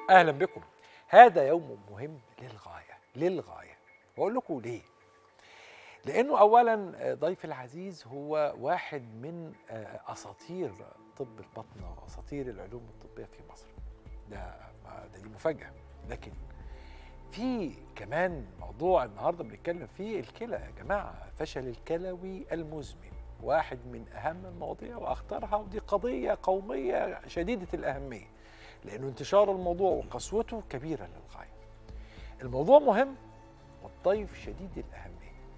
اهلا بكم هذا يوم مهم للغايه للغايه واقول لكم ليه لانه اولا ضيف العزيز هو واحد من اساطير طب البطنه واساطير العلوم الطبيه في مصر ده ده دي مفاجاه لكن في كمان موضوع النهارده بنتكلم فيه الكلى يا جماعه فشل الكلوي المزمن واحد من اهم المواضيع واخطرها ودي قضيه قوميه شديده الاهميه لانه انتشار الموضوع وقسوته كبيره للغايه الموضوع مهم والضيف شديد الاهميه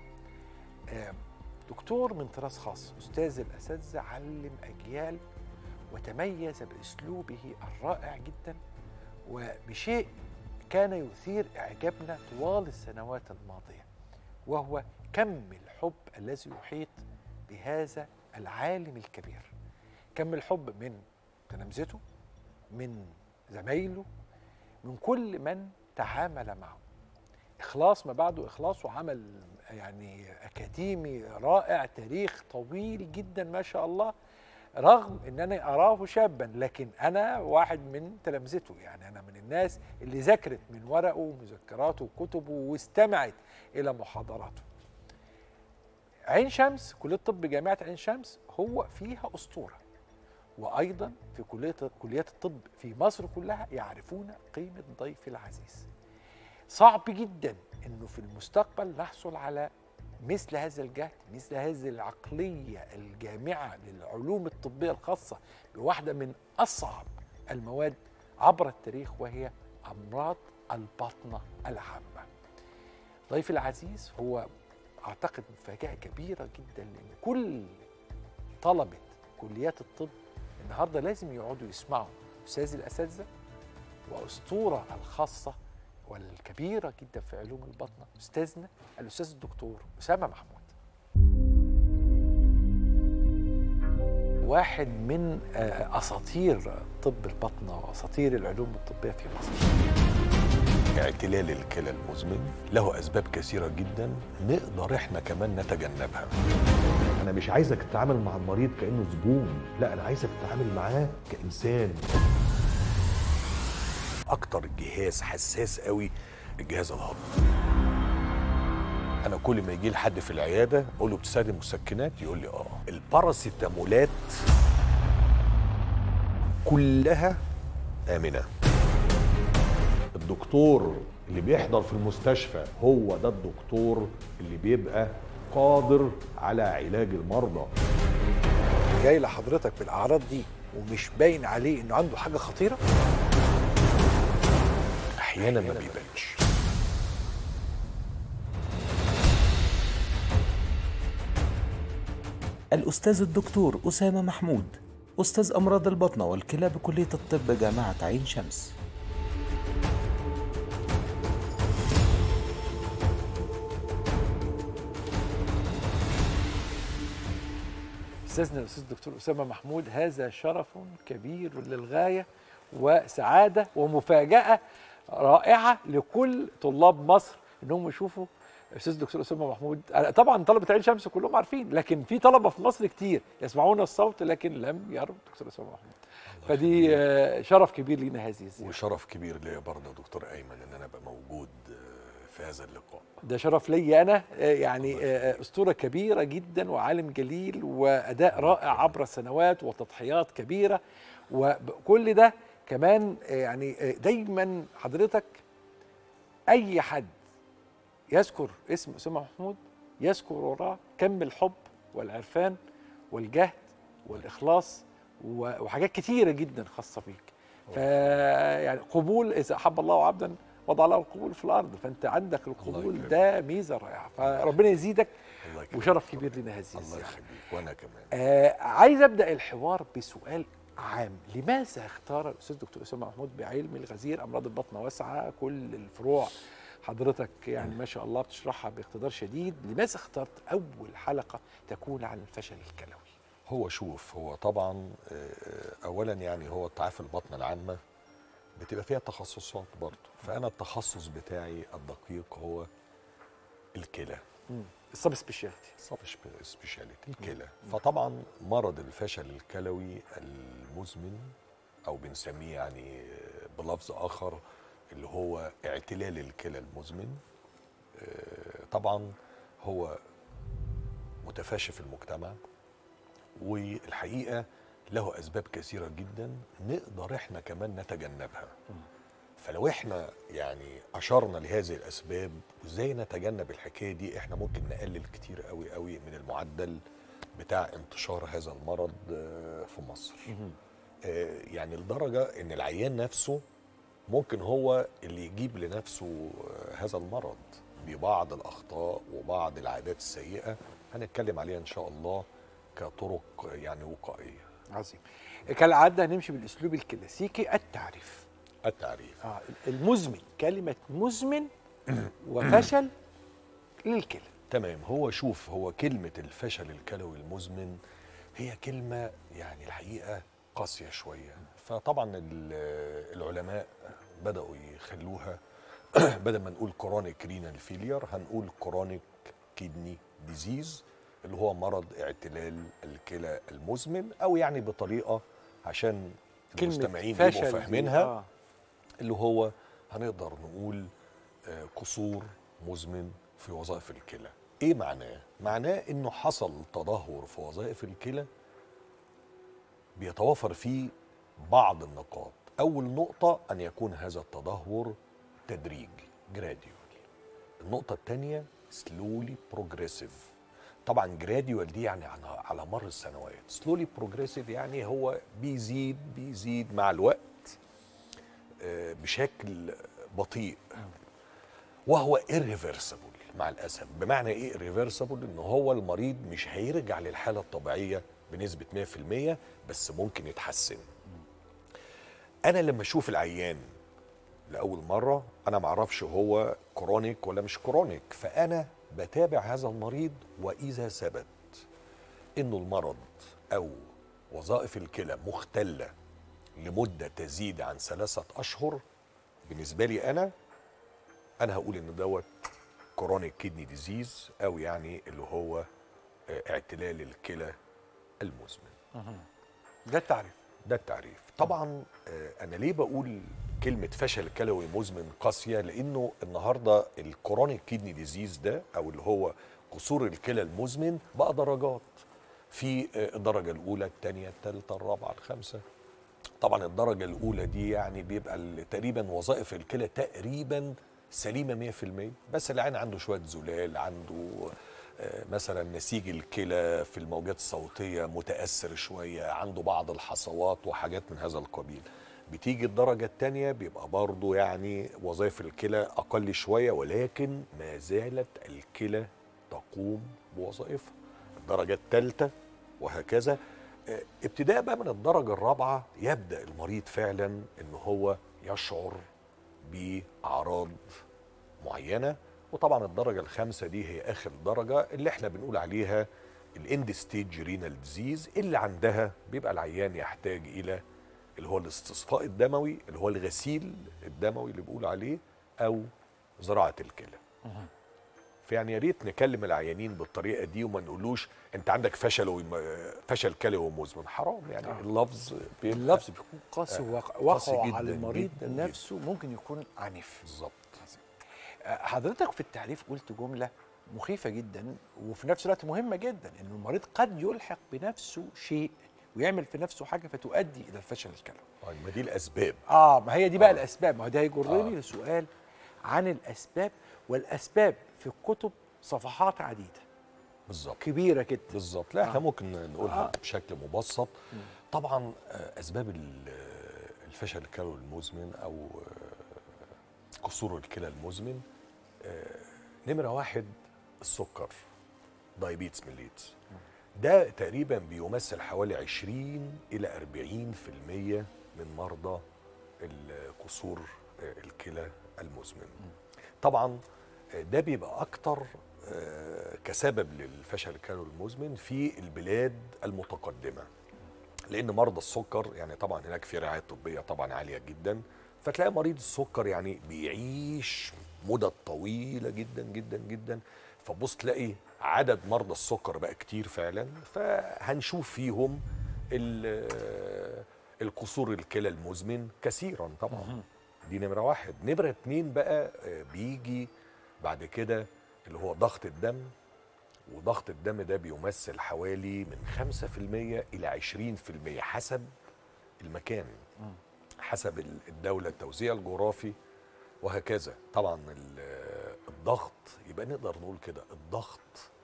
دكتور من طراز خاص استاذ الاساتذه علم اجيال وتميز باسلوبه الرائع جدا وبشيء كان يثير اعجابنا طوال السنوات الماضيه وهو كم الحب الذي يحيط بهذا العالم الكبير كم الحب من تلامذته من زمايله من كل من تعامل معه اخلاص ما بعده اخلاص وعمل يعني اكاديمي رائع تاريخ طويل جدا ما شاء الله رغم ان انا اراه شابا لكن انا واحد من تلامذته يعني انا من الناس اللي ذاكرت من ورقه ومذكراته وكتبه واستمعت الى محاضراته عين شمس كليه طب جامعه عين شمس هو فيها اسطوره وايضا في كليه كليات الطب في مصر كلها يعرفون قيمه ضيف العزيز صعب جدا انه في المستقبل نحصل على مثل هذا الجهد مثل هذه العقليه الجامعه للعلوم الطبيه الخاصه بواحده من اصعب المواد عبر التاريخ وهي امراض البطنه العامه ضيف العزيز هو اعتقد مفاجاه كبيره جدا لان كل طلبه كليات الطب النهارده لازم يقعدوا يسمعوا استاذ الاساتذه واسطوره الخاصه والكبيره جدا في علوم البطنه استاذنا الاستاذ الدكتور اسامه محمود واحد من اساطير طب البطنه واساطير العلوم الطبيه في مصر اعتلال الكلى المزمن له اسباب كثيره جدا نقدر احنا كمان نتجنبها انا مش عايزك تتعامل مع المريض كانه زبون لا انا عايزك تتعامل معاه كانسان اكتر جهاز حساس قوي الجهاز الهضمي انا كل ما يجي لي حد في العياده اقول له بتستخدم مسكنات يقول لي اه الباراسيتامولات كلها امنه الدكتور اللي بيحضر في المستشفى هو ده الدكتور اللي بيبقى قادر على علاج المرضى جاي لحضرتك بالاعراض دي ومش باين عليه انه عنده حاجه خطيره احيانا ما بيبانش الأستاذ الدكتور أسامة محمود أستاذ أمراض البطنة والكلى بكلية الطب جامعة عين شمس استاذنا الاستاذ الدكتور اسامه محمود هذا شرف كبير للغايه وسعاده ومفاجاه رائعه لكل طلاب مصر انهم يشوفوا الاستاذ الدكتور اسامه محمود طبعا طلبه عين شمس كلهم عارفين لكن في طلبه في مصر كتير يسمعون الصوت لكن لم يروا الدكتور اسامه محمود فدي شرف كبير لينا هذه الزياره وشرف كبير ليا برضه دكتور ايمن ان انا ابقى موجود في هذا اللقاء ده شرف لي انا يعني اسطوره كبيره جدا وعالم جليل واداء رائع عبر السنوات وتضحيات كبيره وكل ده كمان يعني دايما حضرتك اي حد يذكر اسم اسامه محمود يذكر وراه كم الحب والعرفان والجهد والاخلاص وحاجات كتيره جدا خاصه بيك فيعني قبول اذا احب الله عبدا وضع له القبول في الارض فانت عندك القبول ده ميزه رائعه فربنا يزيدك وشرف كبير لنا هذه الله يخليك وانا كمان آه عايز ابدا الحوار بسؤال عام لماذا اختار الاستاذ دكتور اسامه محمود بعلم الغزير امراض البطن واسعه كل الفروع حضرتك يعني ما شاء الله بتشرحها باقتدار شديد لماذا اخترت اول حلقه تكون عن الفشل الكلوي هو شوف هو طبعا اولا يعني هو تعافي البطن العامه بتبقى فيها تخصصات برضه فانا التخصص بتاعي الدقيق هو الكلى السب سبيشاليتي السب سبيشاليتي الكلى فطبعا مرض الفشل الكلوي المزمن او بنسميه يعني بلفظ اخر اللي هو اعتلال الكلى المزمن آه، طبعا هو متفاشي في المجتمع والحقيقه له اسباب كثيره جدا نقدر احنا كمان نتجنبها فلو احنا يعني اشرنا لهذه الاسباب وازاي نتجنب الحكايه دي احنا ممكن نقلل كتير قوي قوي من المعدل بتاع انتشار هذا المرض آه، في مصر آه، يعني لدرجه ان العيان نفسه ممكن هو اللي يجيب لنفسه آه، هذا المرض ببعض الاخطاء وبعض العادات السيئه هنتكلم عليها ان شاء الله كطرق يعني وقائيه عظيم كالعاده هنمشي بالاسلوب الكلاسيكي التعريف التعريف اه المزمن كلمه مزمن وفشل للكلى تمام هو شوف هو كلمة الفشل الكلوي المزمن هي كلمة يعني الحقيقة قاسية شوية فطبعا ال- العلماء بدأوا يخلوها بدل ما نقول كرونيك رينال فيلير هنقول كرونيك كيدني ديزيز اللي هو مرض اعتلال الكلى المزمن او يعني بطريقة عشان المستمعين فشل يبقوا دي، فاهمينها آه. اللي هو هنقدر نقول آه، قصور مزمن في وظائف الكلى ايه معناه معناه انه حصل تدهور في وظائف الكلى بيتوافر فيه بعض النقاط اول نقطه ان يكون هذا التدهور تدريجي جراديوال النقطه الثانيه سلولي بروجريسيف طبعا جراديوال دي يعني على على مر السنوات سلولي بروجريسيف يعني هو بيزيد بيزيد مع الوقت آه، بشكل بطيء وهو irreversible مع الاسف بمعنى ايه irreversible ان هو المريض مش هيرجع للحاله الطبيعيه بنسبه 100% بس ممكن يتحسن انا لما اشوف العيان لاول مره انا ما اعرفش هو كرونيك ولا مش كرونيك فانا بتابع هذا المريض واذا ثبت انه المرض او وظائف الكلى مختله لمده تزيد عن ثلاثه اشهر بالنسبه لي انا انا هقول ان دوت كرونيك كيدني ديزيز او يعني اللي هو آه، اعتلال الكلى المزمن ده التعريف ده التعريف طبعا آه، انا ليه بقول كلمه فشل كلوي مزمن قاسيه لانه النهارده الكرونيك كيدني ديزيز ده او اللي هو قصور الكلى المزمن بقى درجات في آه، الدرجه الاولى الثانيه الثالثه الرابعه الخامسه طبعا الدرجه الاولى دي يعني بيبقى ال- تقريبا وظائف الكلى تقريبا سليمه 100% بس العين عنده شويه زلال عنده آه، مثلا نسيج الكلى في الموجات الصوتيه متاثر شويه عنده بعض الحصوات وحاجات من هذا القبيل بتيجي الدرجه الثانيه بيبقى برضه يعني وظائف الكلى اقل شويه ولكن ما زالت الكلى تقوم بوظائفها الدرجه الثالثه وهكذا آه، ابتداء بقى من الدرجه الرابعه يبدا المريض فعلا ان هو يشعر باعراض معينه وطبعا الدرجه الخامسه دي هي اخر درجه اللي احنا بنقول عليها الاند ستيج رينال ديزيز اللي عندها بيبقى العيان يحتاج الى اللي هو الاستصفاء الدموي اللي هو الغسيل الدموي اللي بيقول عليه او زراعه الكلى فيعني يا ريت نكلم العيانين بالطريقه دي وما نقولوش انت عندك فشل وم... فشل كلوي مزمن حرام يعني آه. اللفظ بيبقى اللفظ بيكون قاسي ووق- قاسي وقعه جداً على المريض جداً جداً. نفسه ممكن يكون عنيف بالظبط آه، حضرتك في التعريف قلت جملة مخيفة جدا وفي نفس الوقت مهمة جدا ان المريض قد يلحق بنفسه شيء ويعمل في نفسه حاجة فتؤدي الى الفشل الكلوي طيب ما دي الاسباب اه ما هي دي بقى آه. الاسباب ما هو ده هيجرني آه. لسؤال عن الاسباب والاسباب في الكتب صفحات عديدة بالظبط كبيرة جدا بالظبط لا احنا آه. ممكن نقولها آه. بشكل مبسط طبعا آه، اسباب ال- آه، الفشل الكلوي المزمن او آه، قصور الكلى المزمن آه، نمره واحد السكر دايبيتس ميليتس ده تقريبا بيمثل حوالي 20 الى 40% من مرضى القصور آه، الكلى المزمن طبعا آه، ده بيبقى اكتر آه، كسبب للفشل الكلوي المزمن في البلاد المتقدمه لان مرضى السكر يعني طبعا هناك في رعايه طبيه طبعا عاليه جدا فتلاقي مريض السكر يعني بيعيش مدة طويلة جدا جدا جدا فبص تلاقي عدد مرضى السكر بقى كتير فعلا فهنشوف فيهم ال- القصور الكلى المزمن كثيرا طبعا دي نمره واحد نمره اتنين بقى آه، بيجي بعد كده اللي هو ضغط الدم وضغط الدم ده بيمثل حوالي من 5% الى 20% حسب المكان حسب ال- الدوله التوزيع الجغرافي وهكذا طبعا ال- الضغط يبقى نقدر نقول كده الضغط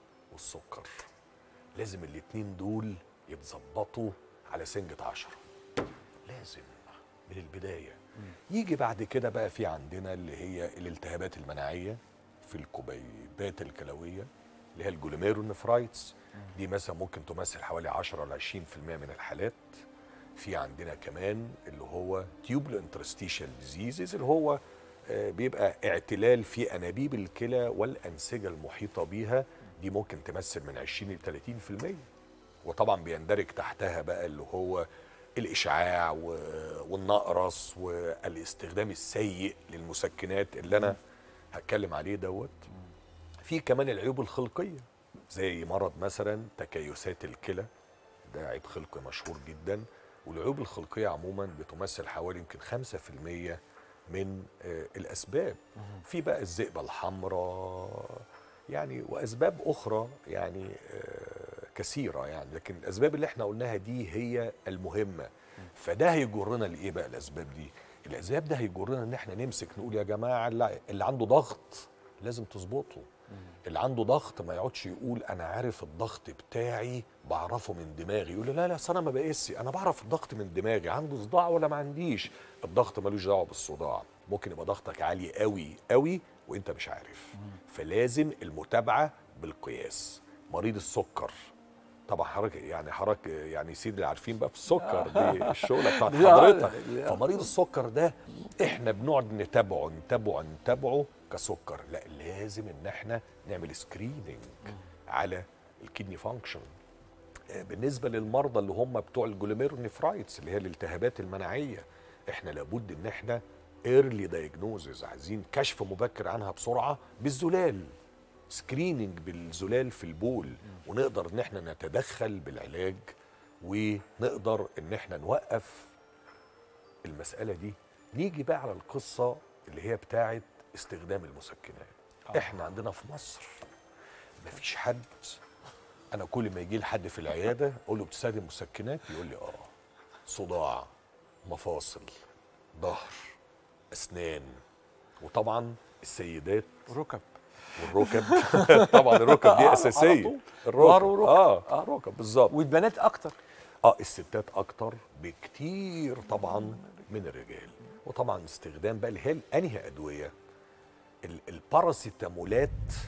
والسكر لازم الاتنين دول يتظبطوا على سنجة عشرة لازم من البداية يجي بعد كده بقى في عندنا اللي هي الالتهابات المناعية في الكبيبات الكلوية اللي هي الجلوميرونفرايتس دي مثلا ممكن تمثل حوالي 10 ل 20% من الحالات في عندنا كمان اللي هو تيوبل انترستيشال ديزيزز اللي هو آه، بيبقى اعتلال في انابيب الكلى والانسجه المحيطه بيها دي ممكن تمثل من 20 ل 30% وطبعا بيندرج تحتها بقى اللي هو الاشعاع و- والنقرس والاستخدام السيء للمسكنات اللي انا هتكلم عليه دوت في كمان العيوب الخلقيه زي مرض مثلا تكيسات الكلى ده عيب خلقي مشهور جدا والعيوب الخلقيه عموما بتمثل حوالي يمكن 5% من آه، الاسباب في بقى الذئبه الحمراء يعني واسباب اخرى يعني آه، كثيره يعني لكن الاسباب اللي احنا قلناها دي هي المهمه فده هيجرنا لايه بقى الاسباب دي الاسباب ده هيجرنا ان احنا نمسك نقول يا جماعه اللي اللي عنده ضغط لازم تظبطه اللي عنده ضغط ما يقعدش يقول انا عارف الضغط بتاعي بعرفه من دماغي يقول لي لا لا أصل انا ما بقيسش انا بعرف الضغط من دماغي عنده صداع ولا ما عنديش الضغط ملوش دعوه بالصداع ممكن يبقى ضغطك عالي قوي قوي وانت مش عارف فلازم المتابعه بالقياس مريض السكر طبعا حضرتك يعني حضرتك يعني سيدي اللي عارفين بقى في السكر دي الشغله بتاعت لا، حضرتك لا. فمريض السكر ده احنا بنقعد نتابعه نتابعه نتابعه كسكر لا لازم ان احنا نعمل سكريننج على الكدني فانكشن بالنسبه للمرضى اللي هم بتوع الجلوميرونيفرايتس اللي هي الالتهابات المناعيه احنا لابد ان احنا ايرلي دايجنوزز عايزين كشف مبكر عنها بسرعه بالزلال سكريننج بالزلال في البول ونقدر ان احنا نتدخل بالعلاج ونقدر ان احنا نوقف المساله دي نيجي بقى على القصه اللي هي بتاعه استخدام المسكنات احنا عندنا في مصر مفيش حد انا كل ما يجي لي حد في العياده اقول له بتستخدم مسكنات يقول لي اه صداع مفاصل ظهر اسنان وطبعا السيدات ركب والركب طبعا الركب دي على اساسيه طول. الركب ظهر وركب. اه آه. الركب بالظبط والبنات اكتر اه الستات اكتر بكتير طبعا من الرجال وطبعا استخدام بقى اللي هي انهي ادويه ال- الباراسيتامولات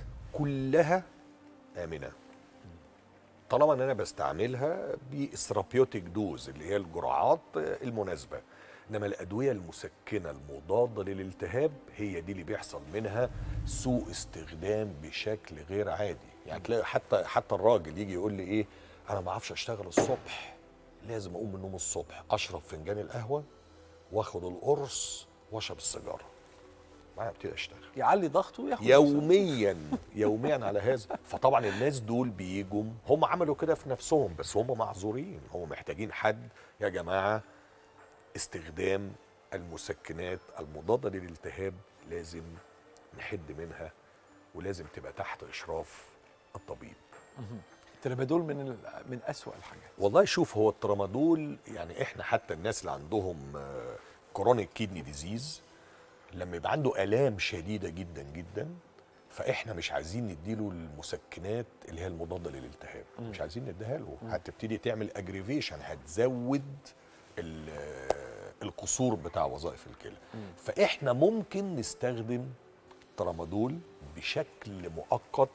كلها امنه طالما ان انا بستعملها بثيرابيوتيك دوز اللي هي الجرعات المناسبه انما الادويه المسكنه المضاده للالتهاب هي دي اللي بيحصل منها سوء استخدام بشكل غير عادي يعني تلاقي حتى حتى الراجل يجي يقول لي ايه انا ما اعرفش اشتغل الصبح لازم اقوم من النوم الصبح اشرب فنجان القهوه واخد القرص واشرب السيجاره معايا ابتدي اشتغل يعلي ضغطه وياخد يوميا يوميا على هذا فطبعا الناس دول بيجوا هم عملوا كده في نفسهم بس هم معذورين هم محتاجين حد يا جماعه استخدام المسكنات المضاده للالتهاب لازم نحد منها ولازم تبقى تحت اشراف الطبيب الترامادول من ال- من اسوأ الحاجات والله شوف هو الترامادول يعني احنا حتى الناس اللي عندهم كرونيك كيدني ديزيز لما يبقى عنده الام شديده جدا جدا فاحنا مش عايزين نديله المسكنات اللي هي المضاده للالتهاب مش عايزين نديها له هتبتدي تعمل اجريفيشن هتزود ال- القصور بتاع وظائف الكلى فاحنا ممكن نستخدم ترامادول بشكل مؤقت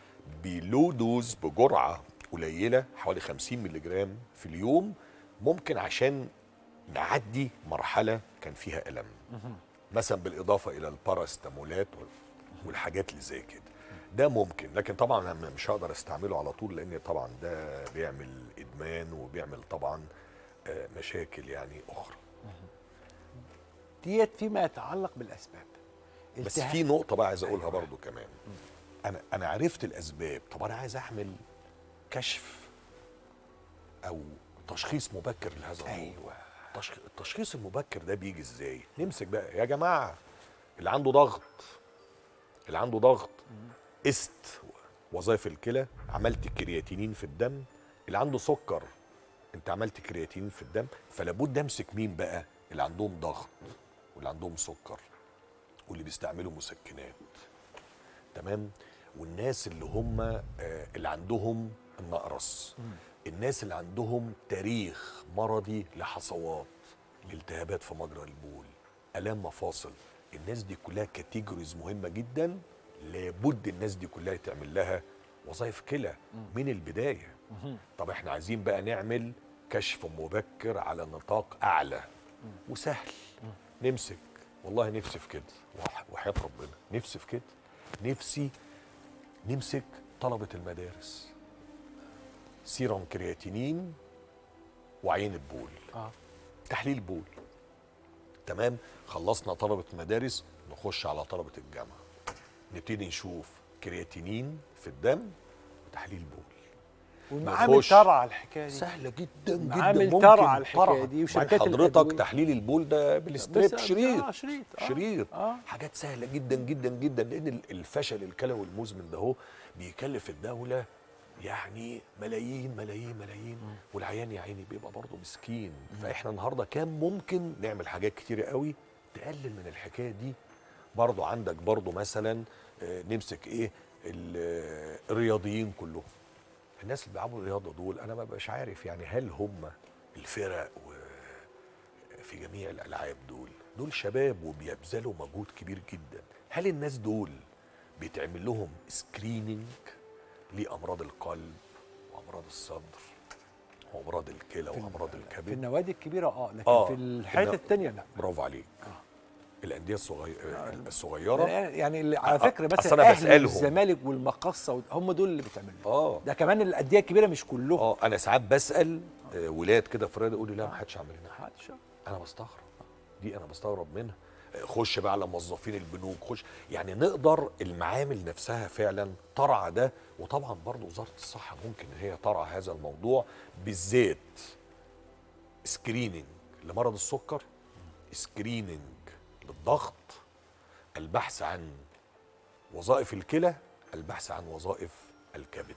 بلو دوز بجرعه قليله حوالي 50 مللي جرام في اليوم ممكن عشان نعدي مرحله كان فيها الم مثلا بالاضافه الى الباراستامولات وال- والحاجات اللي زي كده ده ممكن لكن طبعا انا مش هقدر استعمله على طول لان طبعا ده بيعمل ادمان وبيعمل طبعا آه، مشاكل يعني اخرى ديت فيما يتعلق بالاسباب بس التهاب- في نقطه بقى عايز اقولها برضو كمان انا انا عرفت الاسباب طب انا عايز اعمل كشف او تشخيص مبكر لهذا الموضوع ايوه التشخ- التشخيص المبكر ده بيجي ازاي نمسك بقى يا جماعه اللي عنده ضغط اللي عنده ضغط است وظائف الكلى عملت كرياتينين في الدم اللي عنده سكر انت عملت كرياتينين في الدم فلابد امسك مين بقى اللي عندهم ضغط واللي عندهم سكر واللي بيستعملوا مسكنات تمام والناس اللي هم آه، اللي عندهم النقرس الناس اللي عندهم تاريخ مرضي لحصوات التهابات في مجرى البول الام مفاصل الناس دي كلها كاتيجوريز مهمه جدا لابد الناس دي كلها يتعمل لها وظائف كلى من البدايه طب احنا عايزين بقى نعمل كشف مبكر على نطاق اعلى وسهل نمسك والله نفسي في كده وح- وحياه ربنا نفسي في كده نفسي نمسك طلبه المدارس سيرم كرياتينين وعين البول اه تحليل بول تمام خلصنا طلبه مدارس نخش على طلبه الجامعه نبتدي نشوف كرياتينين في الدم وتحليل بول والمعامل نخش. ترى على الحكايه دي سهله جدا جدا معامل ممكن ترى على الحكاية طرع. دي وبعدين وشركات حضرتك الأدوية. تحليل البول ده بالستريب بس- شريط آه، شريط آه. شريط آه. حاجات سهله جدا جدا جدا لان ال- الفشل الكلوي المزمن ده هو بيكلف الدوله يعني ملايين ملايين ملايين والعيان يا عيني بيبقى برضه مسكين فاحنا النهارده كان ممكن نعمل حاجات كتيره قوي تقلل من الحكايه دي برضه عندك برضه مثلا آه، نمسك ايه ال- آه، الرياضيين كلهم الناس اللي بيلعبوا الرياضه دول انا ما بقاش عارف يعني هل هم الفرق و في جميع الالعاب دول دول شباب وبيبذلوا مجهود كبير جدا هل الناس دول بيتعمل لهم سكريننج لامراض القلب وامراض الصدر وامراض الكلى وامراض في الكبد النوادي الكبيره اه لكن آه. في الحته إنه- الثانيه لا برافو عليك الانديه الصغيره الصغيره يعني اللي على آه، فكره أصل مثلا أنا الاهلي بسألهم. والزمالك والمقصه وال- هم دول اللي بتعملوا اه ده كمان الانديه الكبيره مش كلهم اه انا ساعات بسال آه، ولاد كده في الرياضه يقولوا لي لا ما حدش عامل لنا حاجه محدش. انا بستغرب دي انا بستغرب منها خش بقى على موظفين البنوك خش يعني نقدر المعامل نفسها فعلا ترعى ده وطبعا برضو وزاره الصحه ممكن ان هي ترعى هذا الموضوع بالذات سكريننج لمرض السكر سكريننج للضغط البحث عن وظائف الكلى البحث عن وظائف الكبد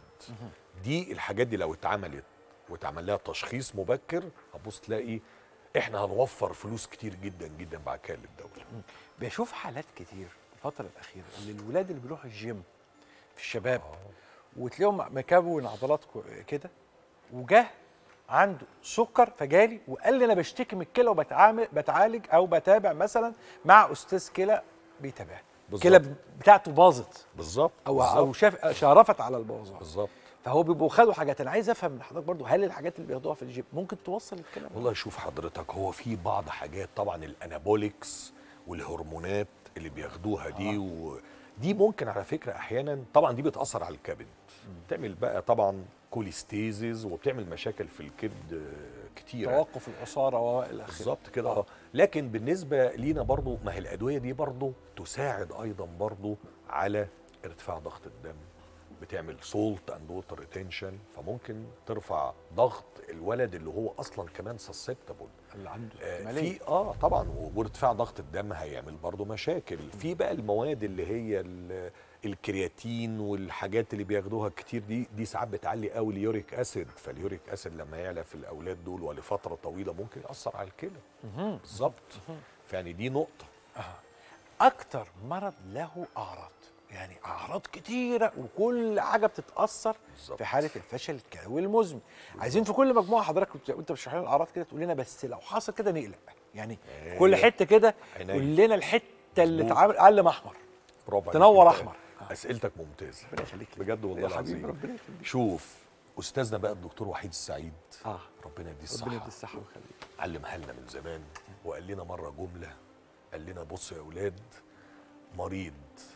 دي الحاجات دي لو اتعملت واتعمل لها تشخيص مبكر هتبص تلاقي احنا هنوفر فلوس كتير جدا جدا بعد كده للدوله بشوف حالات كتير الفتره الاخيره للولاد اللي بيروحوا الجيم في الشباب وتلاقيهم مكون عضلات كو- كده وجه عنده سكر فجالي وقال لي انا بشتكي من الكلى وبتعامل بتعالج او بتابع مثلا مع استاذ كلى بيتابعني بالظبط. الكلى بتاعته باظت بالظبط او او شاف شرفت على البوظان بالظبط فهو بيبقوا خدوا حاجات انا عايز افهم من حضرتك برضو هل الحاجات اللي بياخدوها في الجيم ممكن توصل الكلى والله شوف حضرتك هو في بعض حاجات طبعا الانابوليكس والهرمونات اللي بياخدوها دي ودي ممكن على فكره احيانا طبعا دي بتاثر على الكبد بتعمل بقى طبعا كوليستيزز وبتعمل مشاكل في الكبد آه، كتيره توقف العصاره والى اخره بالظبط كده اه لكن بالنسبه لينا برضو ما هي الادويه دي برضو تساعد ايضا برضو على ارتفاع ضغط الدم بتعمل سولت اند ووتر ريتنشن فممكن ترفع ضغط الولد اللي هو اصلا كمان سسبتبل اللي عنده آه احتمالية. في اه طبعا وارتفاع ضغط الدم هيعمل برضو مشاكل في بقى المواد اللي هي ال- الكرياتين والحاجات اللي بياخدوها كتير دي دي ساعات بتعلي قوي اليوريك اسيد فاليوريك اسيد لما يعلى في الاولاد دول ولفتره طويله ممكن ياثر على الكلى بالظبط فيعني دي نقطه اكتر مرض له اعراض يعني اعراض كتيره وكل حاجه بتتاثر بالظبط. في حاله الفشل الكلوي المزمن عايزين في كل مجموعه حضرتك وانت- وانت بتشرح لنا الاعراض كده تقول لنا بس لو حصل كده نقلق يعني عينيا. كل حته كده عينيا. قول لنا الحته اللي مظبوط. اتعمل علم احمر برافو عليك تنور أنت. أحمر. اسئلتك ممتازه ربنا يخليك لي. بجد والله يا حبيبي، العظيم ربنا يخليك. شوف استاذنا بقى الدكتور وحيد السعيد اه ربنا يديه الصحه ربنا يدي الصحه ويخليك علمها لنا من زمان وقال لنا مره جمله قال لنا بصوا يا اولاد مريض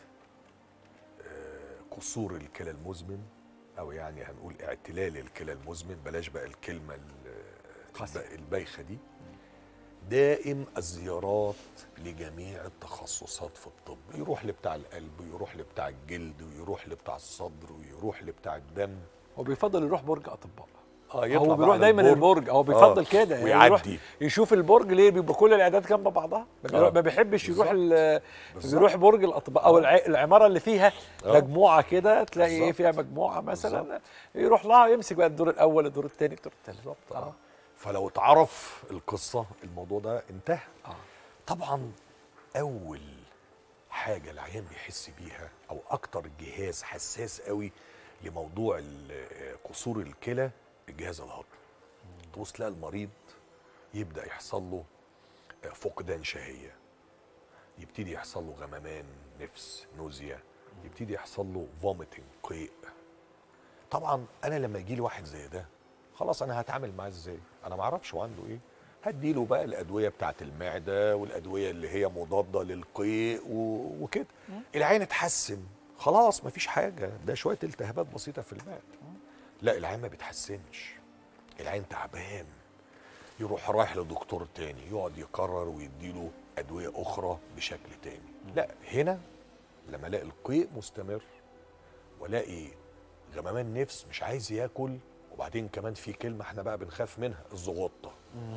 آه، قصور الكلى المزمن او يعني هنقول اعتلال الكلى المزمن بلاش بقى الكلمه ال- قاسية. الب- البايخه دي دائم الزيارات لجميع التخصصات في الطب يروح لبتاع القلب ويروح لبتاع الجلد ويروح لبتاع الصدر ويروح لبتاع الدم هو بيفضل يروح برج اطباء اه يطلع هو بقى بيروح على دايما البرج هو بيفضل آه، كده يعني يروح ويعدي يشوف البرج ليه بيبقى كل الاعداد جنب بعضها ما بيروح- آه. ما بيحبش يروح بالظبط. ال- بالظبط. بيروح برج الاطباء او الع- العماره اللي فيها آه. مجموعه كده تلاقي ايه بالظبط. فيها مجموعه مثلا يروح لها يمسك بقى الدور الاول الدور الثاني الدور الثالث بالظبط اه اه فلو اتعرف القصه الموضوع ده انتهى اه طبعا اول حاجه العيان بيحس بيها او اكتر جهاز حساس قوي لموضوع ال- قصور الكلى الجهاز الهضمي تبص تلاقي المريض يبدا يحصل له فقدان شهيه يبتدي يحصل له غممان نفس نوزيا يبتدي يحصل له فوميتنج قيء طبعا انا لما يجي لي واحد زي ده خلاص انا هتعامل معاه ازاي انا ما اعرفش هو عنده ايه هديله بقى الادويه بتاعه المعده والادويه اللي هي مضاده للقيء و- وكده العين اتحسن خلاص مفيش حاجه ده شويه التهابات بسيطه في المعده لا العين ما بيتحسنش العين تعبان يروح رايح لدكتور تاني يقعد يكرر ويديله ادويه اخرى بشكل تاني لا هنا لما الاقي القيء مستمر والاقي غمامان نفس مش عايز ياكل وبعدين كمان في كلمه احنا بقى بنخاف منها الزغطه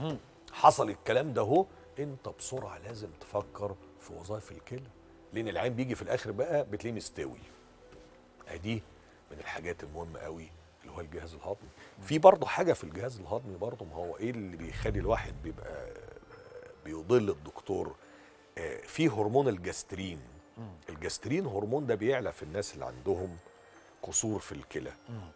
حصل الكلام ده اهو انت بسرعه لازم تفكر في وظائف الكلى لان العين بيجي في الاخر بقى بتلاقيه مستوي ادي من الحاجات المهمه قوي اللي هو الجهاز الهضمي في برضه حاجه في الجهاز الهضمي برضه ما هو ايه اللي بيخلي الواحد بيبقى بيضل الدكتور آه، في هرمون الجسترين الجسترين هرمون ده بيعلى في الناس اللي عندهم قصور في الكلى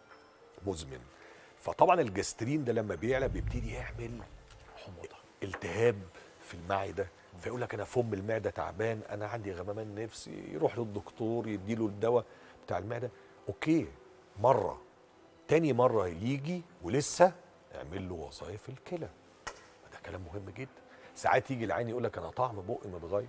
مزمن فطبعا الجسترين ده لما بيعلى بيبتدي يعمل حموضه التهاب في المعده فيقول لك انا فم المعده تعبان انا عندي غمامان نفسي يروح للدكتور يديله الدواء بتاع المعده اوكي مره تاني مره يجي ولسه اعمل له وظائف الكلى ده كلام مهم جدا ساعات يجي العين يقول لك انا طعم بقي متغير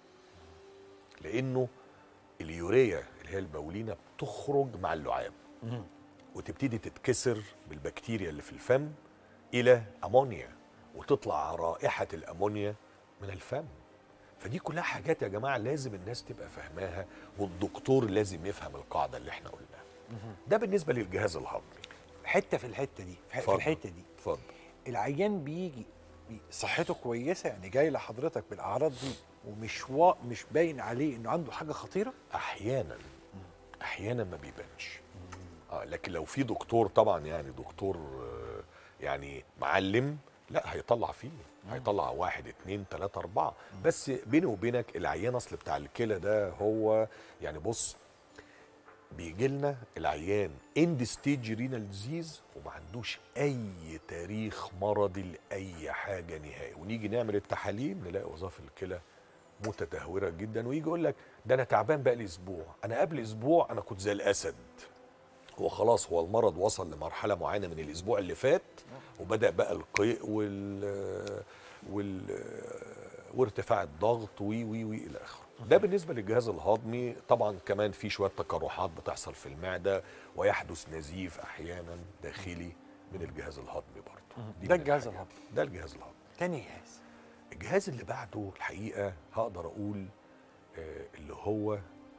لانه اليوريا اللي هي البولينه بتخرج مع اللعاب وتبتدي تتكسر بالبكتيريا اللي في الفم الى امونيا وتطلع رائحه الامونيا من الفم فدي كلها حاجات يا جماعه لازم الناس تبقى فاهماها والدكتور لازم يفهم القاعده اللي احنا قلناها ده بالنسبه للجهاز الهضمي حته في الحته دي في اتفضل. الحته دي اتفضل العيان بيجي بي- صحته كويسه يعني جاي لحضرتك بالاعراض دي ومش وا... مش باين عليه انه عنده حاجه خطيره احيانا احيانا ما بيبانش اه لكن لو في دكتور طبعا يعني دكتور آه، يعني معلم لا هيطلع فيه هيطلع واحد اتنين تلاتة أربعة بس بيني وبينك العيان أصل بتاع الكلى ده هو يعني بص بيجي لنا العيان اند ستيج رينال ديزيز وما عندوش اي تاريخ مرضي لاي حاجه نهائي ونيجي نعمل التحاليل نلاقي وظائف الكلى متدهوره جدا ويجي يقول لك ده انا تعبان بقى لي اسبوع انا قبل اسبوع انا كنت زي الاسد هو خلاص هو المرض وصل لمرحله معينه من الاسبوع اللي فات وبدا بقى القيء وال وال وارتفاع الضغط وي وي وي الى اخره ده بالنسبه للجهاز الهضمي طبعا كمان في شويه تقرحات بتحصل في المعده ويحدث نزيف احيانا داخلي من الجهاز الهضمي برضه دي ده من الجهاز الحاجات. الهضمي ده الجهاز الهضمي تاني جهاز الجهاز اللي بعده الحقيقه هقدر اقول آه، اللي هو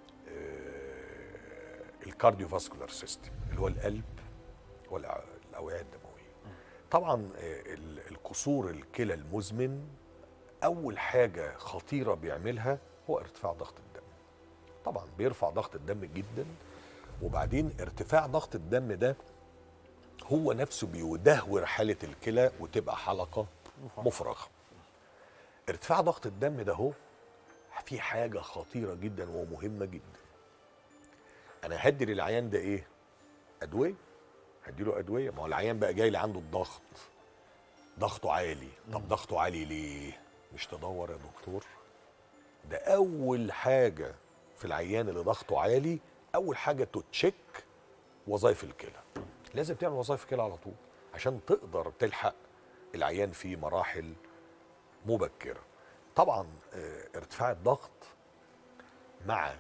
الكارديوفاسكولار سيستم اللي هو القلب والاوعيه الدمويه طبعا آه، ال- القصور الكلى المزمن اول حاجه خطيره بيعملها هو ارتفاع ضغط الدم طبعا بيرفع ضغط الدم جدا وبعدين ارتفاع ضغط الدم ده هو نفسه بيدهور حاله الكلى وتبقى حلقه مفرغه ارتفاع ضغط الدم ده هو في حاجه خطيره جدا ومهمه جدا انا هدي للعيان ده ايه ادويه هدي له ادويه ما هو العيان بقى جاي لي عنده الضغط ضغطه عالي طب ضغطه عالي ليه مش تدور يا دكتور ده اول حاجه في العيان اللي ضغطه عالي اول حاجه تتشيك وظائف الكلى لازم تعمل وظائف الكلى على طول عشان تقدر تلحق العيان في مراحل مبكره طبعا آه، ارتفاع الضغط مع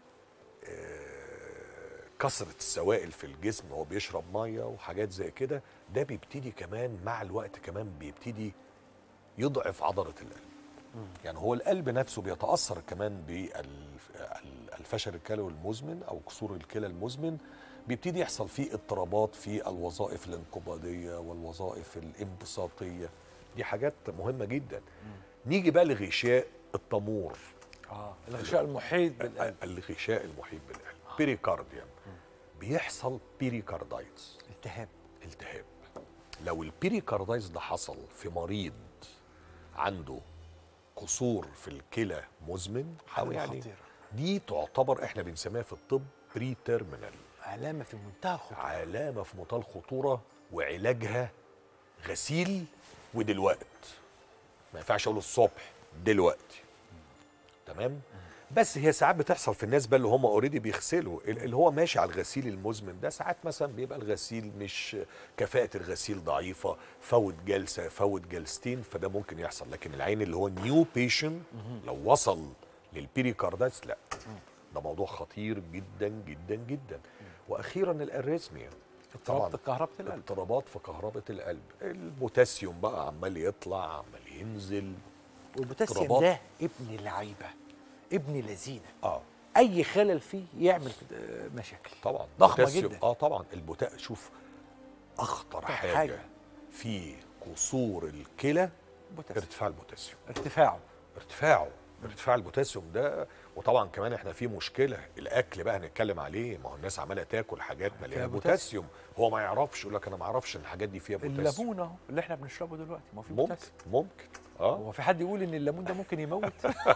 آه، كثره السوائل في الجسم هو بيشرب ميه وحاجات زي كده ده بيبتدي كمان مع الوقت كمان بيبتدي يضعف عضله القلب يعني هو القلب نفسه بيتاثر كمان بالفشل الكلوي المزمن او كسور الكلى المزمن بيبتدي يحصل فيه اضطرابات في الوظائف الانقباضيه والوظائف الانبساطيه دي حاجات مهمه جدا نيجي بقى لغشاء التمور اه الغشاء المحيط بالقلب الغشاء المحيط بالقلب بيريكارديوم بيحصل بيريكاردايتس التهاب التهاب لو البيريكاردايتس ده حصل في مريض عنده قصور في الكلى مزمن او حاجة يعني خطيرة. دي تعتبر احنا بنسميها في الطب بري تيرمينال علامه في منتهى الخطوره علامه في منتهى الخطوره وعلاجها غسيل ودلوقت ما ينفعش اقول الصبح دلوقتي تمام بس هي ساعات بتحصل في الناس بقى اللي هم اوريدي بيغسلوا ال- اللي هو ماشي على الغسيل المزمن ده ساعات مثلا بيبقى الغسيل مش كفاءة الغسيل ضعيفة فوت جلسة فوت جلستين فده ممكن يحصل لكن العين اللي هو نيو بيشن لو وصل للبيريكاردايتس لا ده موضوع خطير جدا جدا جدا واخيرا الاريزميا اضطراب كهرباء القلب اضطرابات في كهرباء القلب البوتاسيوم بقى عمال يطلع عمال ينزل والبوتاسيوم اضطرابات. ده ابن لعيبه ابن لذينه اه اي خلل فيه يعمل آه، مشاكل طبعا ضخمة البوتاسيوم- جدا. اه طبعا البوتا شوف اخطر حاجه, حاجة. في قصور الكلى بوتاسيوم ارتفاع البوتاسيوم ارتفاعه ارتفاعه ارتفاع البوتاسيوم ده وطبعا كمان احنا في مشكله الاكل بقى هنتكلم عليه ما هو الناس عماله تاكل حاجات مليانه بوتاسيوم. بوتاسيوم هو ما يعرفش يقول لك انا ما اعرفش ان الحاجات دي فيها بوتاسيوم الليمون اهو اللي احنا بنشربه دلوقتي ما هو فيه ممكن بوتاسيوم ممكن اه هو في حد يقول ان الليمون ده ممكن يموت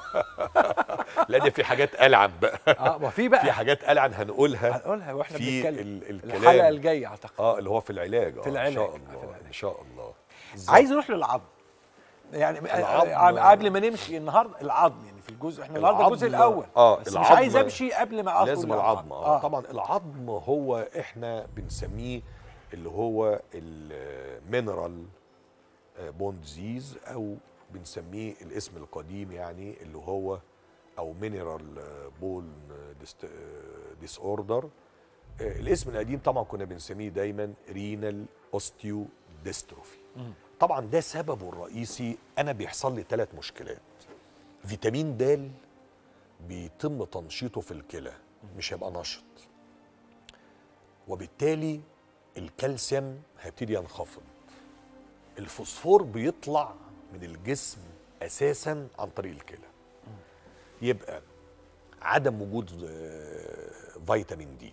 لا دي في حاجات العن بقى اه ما في بقى في حاجات العن هنقولها هنقولها واحنا في بنتكلم ال- الكلام الحلقه الجايه اعتقد اه اللي هو في العلاج آه في العلاج، ان شاء في الله العلاج. ان شاء الله عايز نروح للعظم يعني العظم. العظم قبل ما نمشي النهارده العظم يعني في الجزء احنا النهارده الجزء العظم- الاول آه، بس مش العظم عايز امشي قبل ما ادخل لازم للعظم. العظم آه. طبعا العظم هو احنا بنسميه اللي هو المينرال بون ديزيز او بنسميه الاسم القديم يعني اللي هو او مينرال بون ديس اوردر الاسم القديم طبعا كنا بنسميه دايما رينال اوستيو ديستروفي طبعا ده سببه الرئيسي انا بيحصل لي ثلاث مشكلات فيتامين د بيتم تنشيطه في الكلى مش هيبقى نشط وبالتالي الكالسيوم هيبتدي ينخفض الفوسفور بيطلع من الجسم اساسا عن طريق الكلى يبقى عدم وجود آه، فيتامين دي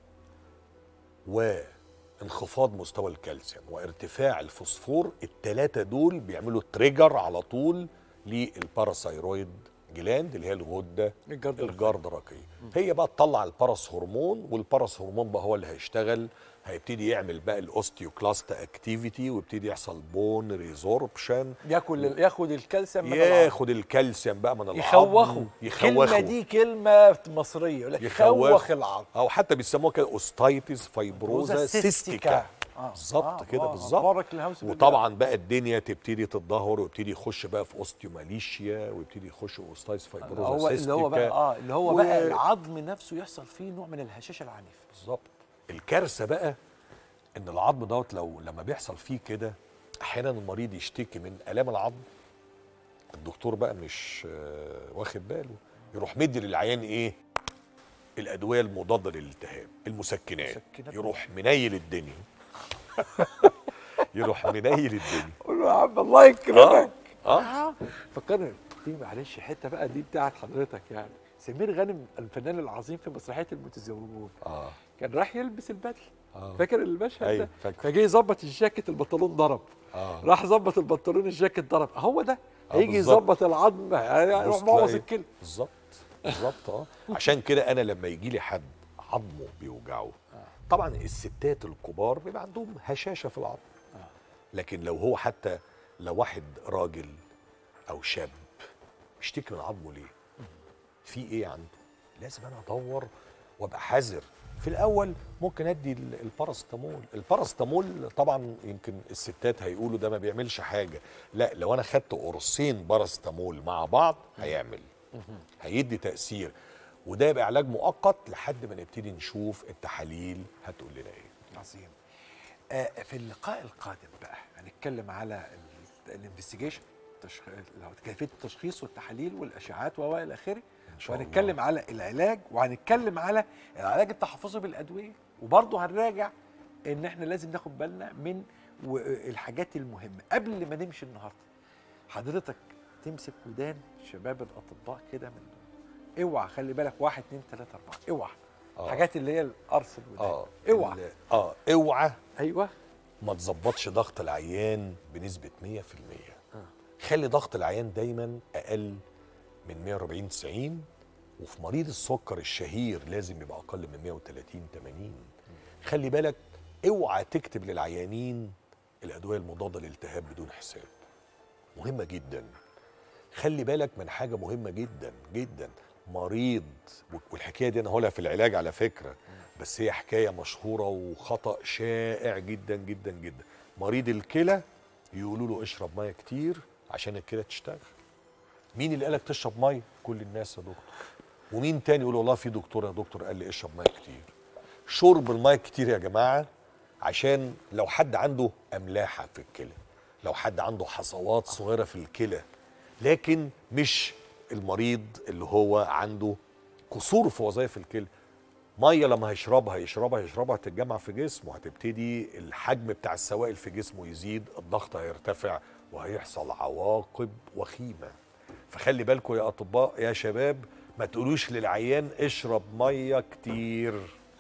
وانخفاض مستوى الكالسيوم وارتفاع الفوسفور الثلاثه دول بيعملوا تريجر على طول للباراثايرويد جلاند اللي هي الغده الجرد الجردرقيه هي بقى تطلع الباراس هرمون والباراس هرمون بقى هو اللي هيشتغل هيبتدي يعمل بقى الاوستيوكلاست اكتيفيتي ويبتدي يحصل بون ريزوربشن ياكل ياخد الكالسيوم من العظم ياخد الكالسيوم بقى من العظم يخوخه يخوخه الكلمه دي كلمه مصريه يقول لك يخوخ. يخوخ العظم او حتى بيسموها كده اوستايتس فايبروزا سيستيكا آه. بالظبط آه، كده آه، بالظبط بارك الهوس بالله. وطبعا بقى الدنيا تبتدي تتدهور ويبتدي يخش بقى في اوستيوماليشيا ويبتدي يخش اوستايتس فايبروزا هو اللي هو بقى سيستيكا. اه اللي هو و- بقى العظم نفسه يحصل فيه نوع من الهشاشه العنيف بالظبط الكارثه بقى ان العظم دوت لو لما بيحصل فيه كده احيانا المريض يشتكي من الام العظم الدكتور بقى مش آه، واخد باله يروح مدي للعيان ايه الادويه المضاده للالتهاب المسكنات مسكنات. يروح منيل الدنيا يروح منيل الدنيا قول له يا عم الله يكرمك اه اه فكرني دي معلش حته بقى دي بتاعت حضرتك يعني سمير غانم الفنان العظيم في مسرحيه المتزوجون اه كان راح يلبس البدله اه فاكر المشهد أيوة، ده فاكره. فجه يظبط الجاكيت البنطلون ضرب اه راح ظبط البنطلون الجاكيت ضرب هو ده آه، هيجي بالظبط. يظبط العظم يعني يروح بص بوظ تلاقي- الكلى بالظبط بالظبط اه عشان كده انا لما يجي لي حد عظمه بيوجعه طبعا الستات الكبار بيبقى عندهم هشاشه في العظم لكن لو هو حتى لو واحد راجل او شاب بيشتكي من عظمه ليه في ايه عنده لازم انا ادور وابقى حذر في الاول ممكن ادي ال- الباراستامول الباراستامول طبعا يمكن الستات هيقولوا ده ما بيعملش حاجه لا لو انا خدت قرصين باراستامول مع بعض هيعمل هيدي تاثير وده يبقى علاج مؤقت لحد ما نبتدي نشوف التحاليل هتقول لنا ايه عظيم آه في اللقاء القادم بقى هنتكلم على الانفستيجيشن كيفيه التشخيص والتحاليل والاشعاعات والى اخره شاء وهنتكلم على العلاج وهنتكلم على العلاج التحفظي بالادويه وبرضه هنراجع ان احنا لازم ناخد بالنا من و- الحاجات المهمه قبل ما نمشي النهارده حضرتك تمسك ودان شباب الاطباء كده من دول اوعى خلي بالك واحد اتنين تلاته اربعه اوعى آه. الحاجات اللي هي القرص الودان اه اوعى ال- اه اوعى ايوه ما تظبطش ضغط العيان بنسبه 100% خلي ضغط العيان دايما اقل من 140 90 وفي مريض السكر الشهير لازم يبقى اقل من 130 80 خلي بالك اوعى تكتب للعيانين الادويه المضاده للالتهاب بدون حساب مهمه جدا خلي بالك من حاجه مهمه جدا جدا مريض والحكايه دي انا هقولها في العلاج على فكره بس هي حكايه مشهوره وخطا شائع جدا جدا جدا مريض الكلى يقولوا له اشرب ميه كتير عشان الكلى تشتغل مين اللي قالك تشرب ميه كل الناس يا دكتور ومين تاني يقول والله في دكتور يا دكتور قال لي اشرب ميه كتير شرب الميه كتير يا جماعه عشان لو حد عنده املاحه في الكلى لو حد عنده حصوات صغيره في الكلى لكن مش المريض اللي هو عنده قصور في وظائف الكلى ميه لما هيشربها هيشربها هيشربها هتتجمع في جسمه هتبتدي الحجم بتاع السوائل في جسمه يزيد الضغط هيرتفع وهيحصل عواقب وخيمه فخلي بالكم يا اطباء يا شباب ما تقولوش للعيان اشرب ميه كتير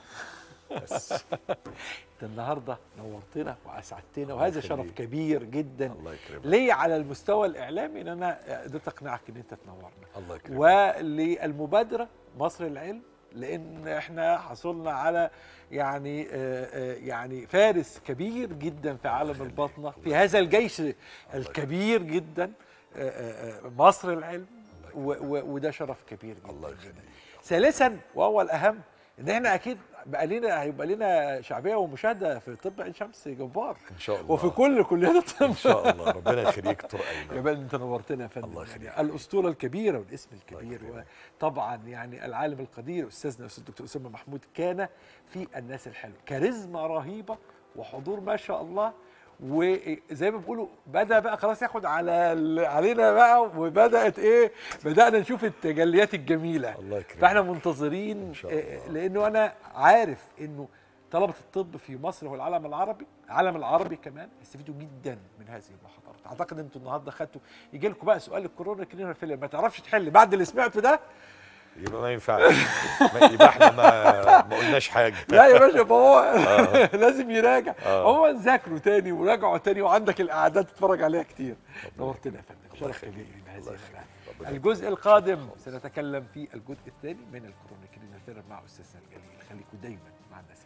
بس انت النهارده نورتنا واسعدتنا الله وهذا يخليك. شرف كبير جدا الله يكرمك ليه على المستوى الاعلامي ان انا قدرت اقنعك ان انت تنورنا الله يكرمك وللمبادره مصر العلم لان احنا حصلنا على يعني آه، آه، يعني فارس كبير جدا في عالم يخليك. الباطنه الله في هذا الجيش الكبير جدا آه، آه، آه، مصر العلم و- و- وده شرف كبير جدا الله جدا. يخليك ثالثا وهو الاهم ان احنا اكيد بقى لنا هيبقى لنا شعبيه ومشاهده في طب عين شمس جبار ان شاء الله وفي كل كليات الطب ان شاء الله ربنا يخليك دكتور يا ايمن بل انت نورتنا يا فندم الله يخليك. يعني الاسطوره الكبيره والاسم الكبير يكرمك. وطبعا يعني العالم القدير استاذنا الاستاذ الدكتور اسامه محمود كان في الناس الحلوه كاريزما رهيبه وحضور ما شاء الله وزي ما بيقولوا بدا بقى خلاص ياخد على ال- علينا بقى وبدات ايه بدانا نشوف التجليات الجميله الله يكرمك فاحنا منتظرين إن شاء آه، الله. لانه انا عارف انه طلبه الطب في مصر والعالم العربي العالم العربي كمان هيستفيدوا جدا من هذه المحاضرات اعتقد انتوا النهارده خدتوا يجي لكم بقى سؤال الكورونا كلينر فيلم ما تعرفش تحل بعد اللي سمعته ده يبقى ما ينفعش ما- يبقى احنا ما ما قلناش حاجه لا يا باشا فهو لازم يراجع آه. هو ذاكروا تاني وراجعوا تاني وعندك الاعداد تتفرج عليها كتير نورتنا يا فندم الله شرف يخليك. كبير بهذه الله الحلقه يخليك. ربنا الجزء القادم سنتكلم في الجزء الثاني من الكورونا كلينر فيلم مع استاذنا الجليل خليكم دايما مع الناس